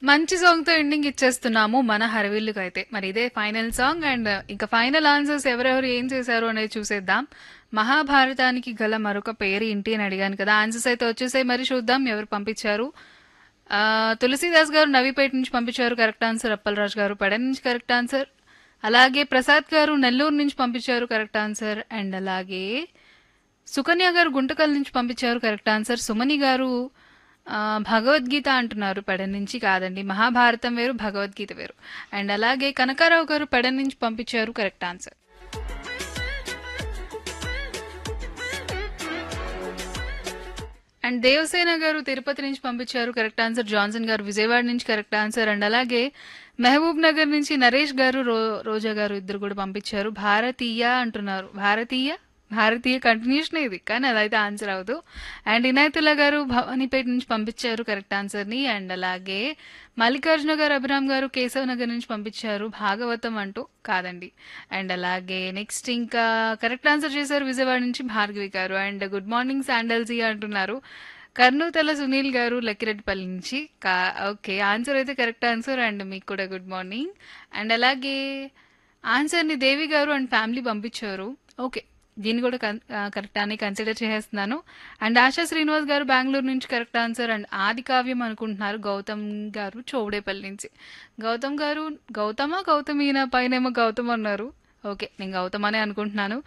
మంచి సాంగ్‌తో ఎండింగ్ ఇచ్చేస్తున్నాము మన హరవిల్లుకైతే. మరి ఇదే ఫైనల్ సాంగ్ అండ్ ఇంకా ఫైనల్ ఆన్సర్స్ ఎవరెవరు ఏం చేశారు అనేది చూసేద్దాం. మహాభారతానికి గల మరొక పేరు ఏంటి అని అడిగాను కదా! ఆన్సర్స్ అయితే వచ్చేసాయి. మరి చూద్దాం ఎవరు పంపించారు. ఆహ్, తులసీదాస్ గారు నవీపేట నుంచి పంపించారు కరెక్ట్ ఆన్సర్. అప్పలరాజు గారు పెడ నుంచి కరెక్ట్ ఆన్సర్. అలాగే ప్రసాద్ గారు నెల్లూరు నుంచి పంపించారు కరెక్ట్ ఆన్సర్. అండ్ అలాగే సుకన్య గారు గుంటకల్ నుంచి పంపించారు కరెక్ట్ ఆన్సర్. సుమని గారు ఆహ్, భగవద్గీత అంటున్నారు పెడ నుంచి కాదండి. మహాభారతం వేరు, భగవద్గీత వేరు. అండ్ అలాగే కనకారావు గారు పెడ నుంచి పంపించారు కరెక్ట్ ఆన్సర్. అండ్ దేవసేన గారు తిరుపతి నుంచి పంపించారు కరెక్ట్ ఆన్సర్. జాన్సన్ గారు విజయవాడ నుంచి కరెక్ట్ ఆన్సర్. అండ్ అలాగే మహబూబ్ నగర్ నుంచి నరేష్ గారు, రో రోజా గారు ఇద్దరు కూడా పంపించారు. భారతీయ అంటున్నారు. భారతీయ? భారతీయ కంటిన్యూషన్ ఇది. కానీ అదైతే ఆన్సర్ అవ్వదు. అండ్ ఇనాయతుల్లా గారు భవానీపేట నుంచి పంపించారు కరెక్ట్ ఆన్సర్‌ని. అండ్ అలాగే మల్లికార్జున గారు, అభిరామ్ గారు కేశవ్ నగర్ నుంచి పంపించారు భాగవతం అంటూ కాదండి. అండ్ అలాగే నెక్స్ట్ ఇంకా కరెక్ట్ ఆన్సర్ చేశారు విజయవాడ నుంచి భార్గవి గారు. అండ్ గుడ్ మార్నింగ్ శాండల్జీ అంటున్నారు. కర్నూతల సునీల్ గారు లక్కిరెడ్డిపల్లి నుంచి కా ఓకే. ఆన్సర్ అయితే కరెక్ట్ ఆన్సర్ అండ్ మీకు కూడా గుడ్ మార్నింగ్. అండ్ అలాగే ఆన్సర్‌ని దేవి గారు అండ్ ఫ్యామిలీ పంపించారు. ఓకే. దీన్ని కూడా కన్ ఆహ్, కరెక్ట్ అని కన్సిడర్ చేసేస్తున్నాను. అండ్ ఆశా శ్రీనివాస్ గారు బెంగుళూరు నుంచి కరెక్ట్ ఆన్సర్. అండ్ ఆదికావ్యం అనుకుంటున్నారు గౌతమ్ గారు చౌడేపల్లి నుంచి. గౌతమ్ గారు గౌతమా? గౌతమీనా? పైనేమో గౌతమ్ అన్నారు. ఓకే. నేను గౌతమ్ అనే అనుకుంటున్నాను.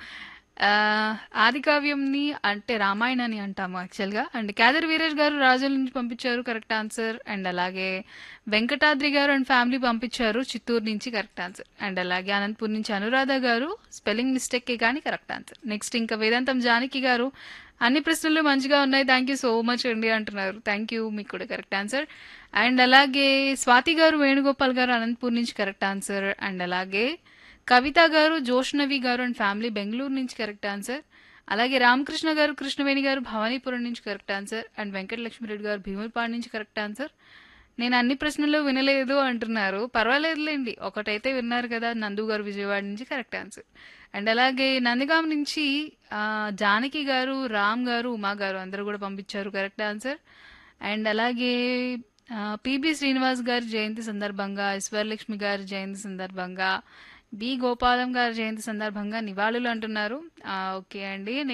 ఆహ్, ఆదికావ్యంని అంటే రామాయణాన్ని అంటాము యాక్చువల్‌గా. అండ్ కేదార్ వీరేష్ గారు రాజోల్ నుంచి పంపించారు కరెక్ట్ ఆన్సర్. అండ్ అలాగే వెంకటాద్రి గారు అండ్ ఫ్యామిలీ పంపించారు చిత్తూరు నుంచి కరెక్ట్ ఆన్సర్. అండ్ అలాగే అనంతపూర్ నుంచి అనురాధ గారు స్పెల్లింగ్ మిస్టేకే కానీ కరెక్ట్ ఆన్సర్. నెక్స్ట్ ఇంకా వేదాంతం జానకి గారు అన్ని ప్రశ్నలు మంచిగా ఉన్నాయి. థ్యాంక్ యూ సో మచ్ అండి అంటున్నారు. Thank you. మీకు కూడా కరెక్ట్ ఆన్సర్. అండ్ అలాగే స్వాతి గారు, వేణుగోపాల్ గారు అనంతపూర్ నుంచి కరెక్ట్ ఆన్సర్. అండ్ అలాగే కవిత గారు, జోష్నవి గారు అండ్ ఫ్యామిలీ బెంగుళూరు నుంచి కరెక్ట్ ఆన్సర్. అలాగే రామకృష్ణ గారు, కృష్ణవేణి గారు భవానీపురం నుంచి కరెక్ట్ ఆన్సర్. అండ్ వెంకటలక్ష్మిరెడ్డి గారు భీములపాడు నుంచి కరెక్ట్ ఆన్సర్. నేను అన్ని ప్రశ్నలు వినలేదు అంటున్నారు. పర్వాలేదులెండి. ఒకటైతే విన్నారు కదా! నందు గారు విజయవాడ నుంచి కరెక్ట్ ఆన్సర్. అండ్ అలాగే నందిగాం నుంచి ఆహ్, జానకి గారు, రామ్ గారు, ఉమా గారు అందరూ కూడా పంపించారు కరెక్ట్ ఆన్సర్. అండ్ అలాగే ఆహ్, పీబీ శ్రీనివాస్ గారి జయంతి సందర్భంగా, ఈశ్వరలక్ష్మి గారి జయంతి సందర్భంగా, బి గోపాలం గారి జయంతి సందర్భంగా నివాళులు అంటున్నారు. ఆహ్, ఓకే అండి.